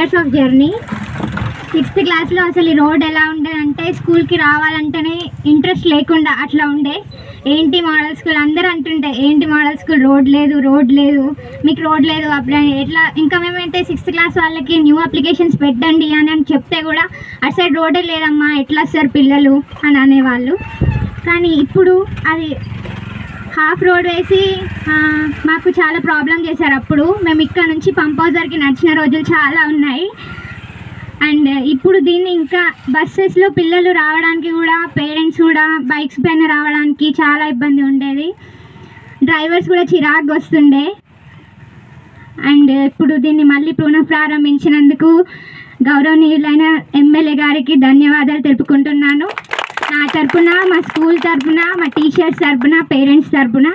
years of journey sixth క్లాస్లో అసలు ఈ రోడ్ ఎలా ఉండేది అంటే స్కూల్కి రావాలంటేనే ఇంట్రెస్ట్ లేకుండా అట్లా ఉండే ఏంటి మోడల్ స్కూల్ అందరూ అంటుండే ఏంటి మోడల్ స్కూల్ రోడ్ లేదు రోడ్ లేదు మీకు రోడ్ లేదు అప్పుడు ఎట్లా ఇంకా మేమైతే సిక్స్త్ క్లాస్ వాళ్ళకి న్యూ అప్లికేషన్స్ పెట్టండి అని అని చెప్తే కూడా అటు సైడ్ రోడే లేదమ్మా ఎట్లా వస్తారు పిల్లలు అని అనేవాళ్ళు కానీ ఇప్పుడు అది హాఫ్ రోడ్ వేసి ఆ, మాకు చాలా ప్రాబ్లం చేశారు అప్పుడు మేము ఇక్కడ నుంచి పంప్ హౌజర్కి నడిచిన రోజులు చాలా ఉన్నాయి అండ్ ఇప్పుడు దీన్ని ఇంకా బస్సెస్లో పిల్లలు రావడానికి కూడా పేరెంట్స్ కూడా బైక్స్ పైన రావడానికి చాలా ఇబ్బంది ఉండేది డ్రైవర్స్ కూడా చిరాకు వస్తుండే అండ్ ఇప్పుడు దీన్ని మళ్ళీ పునః ప్రారంభించినందుకు గౌరవనీయులైన ఎమ్మెల్యే గారికి ధన్యవాదాలు తెలుపుకుంటున్నాను నా తరపున మా స్కూల్ తరపున మా టీచర్స్ తరపున పేరెంట్స్ తరపున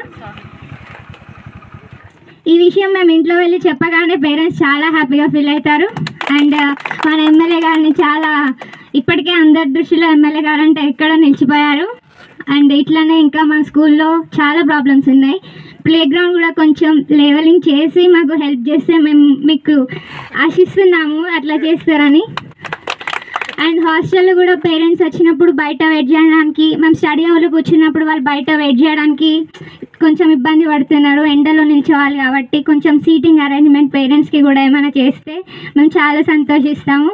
ఈ విషయం మేము ఇంట్లో వెళ్ళి చెప్పగానే పేరెంట్స్ చాలా హ్యాపీగా ఫీల్ అవుతారు అండ్ మన ఎమ్మెల్యే గారిని చాలా ఇప్పటికే అందరి దృష్టిలో ఎమ్మెల్యే గారు అంటే ఎక్కడ నిలిచిపోయారు అండ్ ఇట్లానే ఇంకా మా స్కూల్లో చాలా ప్రాబ్లమ్స్ ఉన్నాయి ప్లే గ్రౌండ్ కూడా కొంచెం లెవెలింగ్ చేసి మాకు హెల్ప్ చేస్తే మేము మీకు ఆశిస్తున్నాము అట్లా చేస్తారని అండ్ హాస్టల్లో కూడా పేరెంట్స్ వచ్చినప్పుడు బయట వెయిట్ చేయడానికి మేము స్టడీ అవర్లో కూర్చున్నప్పుడు వాళ్ళు బయట వెయిట్ చేయడానికి కొంచెం ఇబ్బంది పడుతున్నారు ఎండలో నిల్చోవాలి కాబట్టి కొంచెం సీటింగ్ అరేంజ్మెంట్ పేరెంట్స్కి కూడా ఏమైనా చేస్తే మేము చాలా సంతోషిస్తాము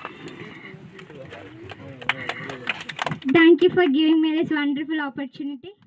thank you for giving me this wonderful opportunity